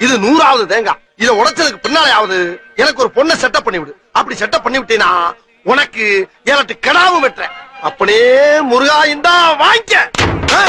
இது நூறாவது தேங்காய் இத உடைச்சதுக்கு பின்னாலேயாவது எனக்கு ஒரு பொண்ணை செட்டப் பண்ணி விடு அப்படி செட்டப் பண்ணி விட்டீனா உனக்கு எனக்கு கடாவும் வெட்டுறேன் அப்படியே முருகா இந்தா வாங்கிக்க ஆ?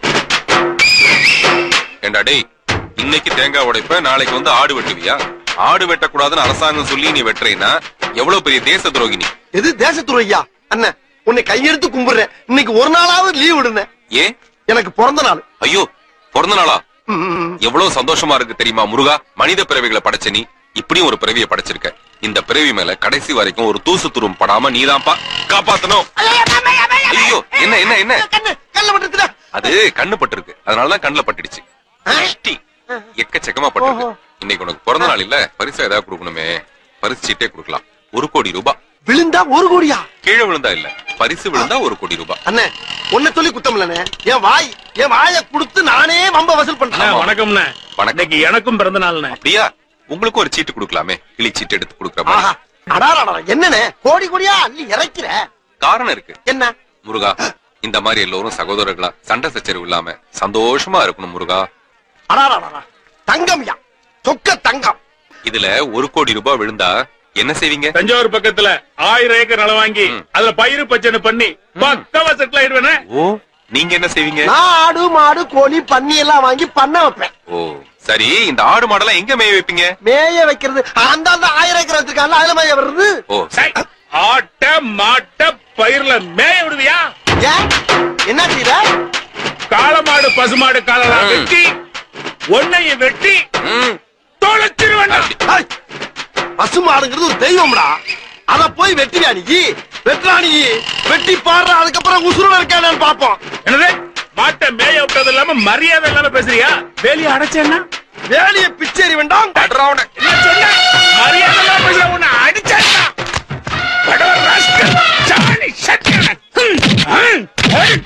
ஏண்டா டேய் இன்னைக்கு தேங்காய் உடைப்ப நாளைக்கு வந்து ஆடு வெட்டுவியா ஆடு வெட்டக்கூடாதுன்னு அரசாங்கம் சொல்லி நீ வெட்டுறீன்னா எவ்வளவு பெரிய தேச துரோகி நீ எது தேசத்துறை ஐயா அண்ணன் உன்னை கையெடுத்து கும்பிடுறேன் இன்னைக்கு ஒரு நாளாவது லீவ் விடுங்க ஏன் எனக்கு பிறந்த நாள் ஐயோ பிறந்த நாளா ம், ம், ம். எவ்வளவு சந்தோஷமா இருக்கு தெரியுமா முருகா மனித பிறவிகளை படைச்ச நீ இப்படியும் ஒரு பிறவியை படைச்சிருக்க இந்த பிறவி மேல கடைசி வரைக்கும் ஒரு தூசு துரும் படாம நீதான்ப்பா காப்பாத்தணும் ஐயோ என்ன என்ன என்ன கண்ணு கண்ணு பட்டுச்சுடா. அது கண்ணு பட்டிருக்கு அதனாலதான் கண்ணுல பட்டுடுச்சு திருஷ்டி. எக்கச்சக்கமா பட்டிருக்கு இன்னைக்கு உனக்கு பிறந்த நாள் இல்ல பரிசு ஏதாவது கொடுக்கணுமே பரிசு சீட்டே கொடுக்கலாம் ஒரு கோடி ரூபாய் விழுந்தா ஒரு கோடியா கீழே விழுந்தா இல்ல பரிசு விழுந்தா ஒரு கோடி ரூபாய் அண்ணே உன்னை சொல்லி குத்தம் இல்லண்ணே என் வாய் என் வாயை கொடுத்து நானே வம்ப வசூல் அண்ணா, பண்றேன் வணக்கம்ண்ணே வணக்கம். இன்னைக்கு எனக்கும் பிறந்த நாள்ண்ணே அப்படியா உங்களுக்கும் ஒரு சீட்டு கொடுக்கலாமே கிளி சீட்டு எடுத்து கொடுக்குற ஆஹா மாதிரி அடாடா என்னண்ணே கோடி கோடியா அள்ளி இறைக்கிற காரணம் இருக்கு என்ன முருகா இந்த மாதிரி எல்லோரும் சகோதரர்களா சண்டை சச்சரவு இல்லாம சந்தோஷமா இருக்கணும் முருகா அடாடா தங்கம்யா சொக்க தங்கம் இதுல ஒரு கோடி ரூபாய் விழுந்தா என்ன செய்வீங்க தஞ்சாவூர் பக்கத்துல ஆயிரம் ஏக்கர் நிலம் வாங்கி ம். அதுல பயிறு பச்சனை பண்ணி பக்கமா செட்டில் ஆயிடுவேனே ஓ நீங்க என்ன செய்வீங்க நான் ஆடு மாடு கோழி பன்னி எல்லாம் வாங்கி பண்ண வைப்பேன் ஓ சரி இந்த ஆடு மாடெல்லாம் எங்க மேய வைப்பீங்க மேய வைக்கிறது அந்த அந்த ஆயிரம் ஏக்கர் வச்சிருக்காங்க அதுல மேய வருது ஓ சை, ஆட்ட மாட்ட பயிர்ல மேய விடுவியா ஏன் என்ன செய்யற காளமாடு பசுமாடு காலெல்லாம் ம். வெட்டி ஒன்னையும் வெட்டி ம், தொலைச்சிருவேண்டா அப்படி. ஏய், பசுமாடுங்கிறது ஒரு தெய்வம்டா அத போய் வெட்டியா நீ வெட்டுறா நீ வெட்டி பாடுற அதுக்கப்புறம் உசுரோட இருக்கானு பாப்போம் என்னது மாட்டை மேய விட்டது இல்லாம மரியாதை இல்லாம பேசுறியா வேலையை அடைச்சேன்னா வேலைய பிச்சேரி வேண்டாம் அட்ரா அவனை. என்ன சொன்ன மரியாதை இல்லாம பேசுற உன்னை அடிச்சேன்னா படவ ராஸ்கல், சாணி சட்டியவன். ஹம், ஹம், ஹம்,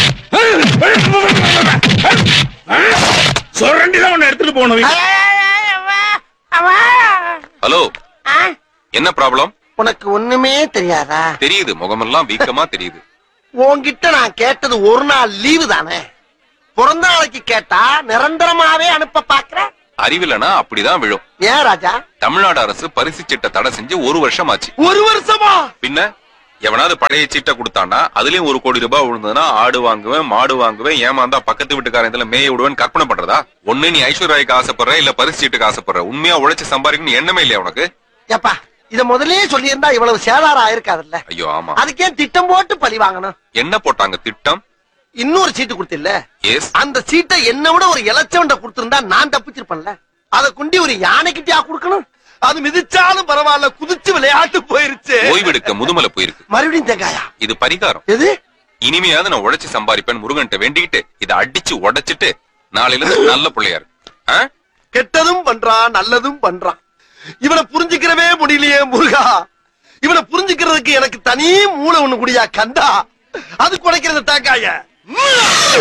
ஹம், ஹம். சுரண்டிதான் உன்னை எடுத்துட்டு போகணும் ஹலோ என்ன ப்ராப்ளம் உனக்கு ஒண்ணுமே தெரியாதா தெரியுது முகமெல்லாம் வீக்கமா தெரியுது உன்கிட்ட நான் கேட்டது ஒரு நாள் லீவு தானே பிறந்த நாளைக்கு கேட்டா நிரந்தரமாவே அனுப்ப பாக்குற அறிவில்லைனா அப்படிதான் விழும் ஏன் ராஜா தமிழ்நாடு அரசு பரிசு சீட்டை தடை செஞ்சு ஒரு வருஷம் ஆச்சு ஒரு வருஷமா பின்ன எவனாவது பழைய சீட்டை கொடுத்தான்னா அதுலயும் ஒரு கோடி ரூபாய் விழுந்ததுன்னா ஆடு வாங்குவேன் மாடு வாங்குவேன் ஏமாந்தா பக்கத்து வீட்டுக்காரன் இதுல மேய விடுவேன் கற்பனை பண்றதா ஒண்ணு நீ ஐஸ்வர்யாய்க்கு ஆசைப்படுற இல்ல பரிசு சீட்டுக்கு ஆசைப்படுற உண்மையா உழைச்சு சம்பாதிக்கணும் எண்ணமே இல்லையா உனக்கு ஏப்பா இத முதல்லயே சொல்லியிருந்தா இவ்வளவு சேதாரம் ஆயிருக்காதுல்ல ஐயோ ஆமா அதுக்கே திட்டம் போட்டு பழி வாங்கணும் என்ன போட்டாங்க திட்டம் இன்னொரு சீட்டு கொடுத்தில்ல எஸ் அந்த சீட்டை என்ன விட ஒரு இலச்சவன்ட கொடுத்திருந்தா நான் தப்பிச்சிருப்பேன்ல அத குண்டி ஒரு யானைக்கிட்டயா கொடுக்கணும் அது மிதிச்சாலும் பரவாயில்ல குதிச்சு விளையாட்டு போயிருச்சு ஓய்வெடுக்க முதுமலை போயிருக்கு மறுபடியும் தேங்காயா இது பரிகாரம் எது இனிமையாவது நான் உழைச்சு சம்பாதிப்பேன் முருகன்ட்ட வேண்டிக்கிட்டு இதை அடிச்சு உடைச்சிட்டு நாளையில இருந்து நல்ல பிள்ளையாரு ஆ? கெட்டதும் பண்றான் நல்லதும் பண்றான் இவனை புரிஞ்சுக்கிறவே முடியலையே முருகா இவனை புரிஞ்சுக்கிறதுக்கு எனக்கு தனி மூளை ஒண்ணு குடியா கந்தா அது குடைக்கிறது தாக்காய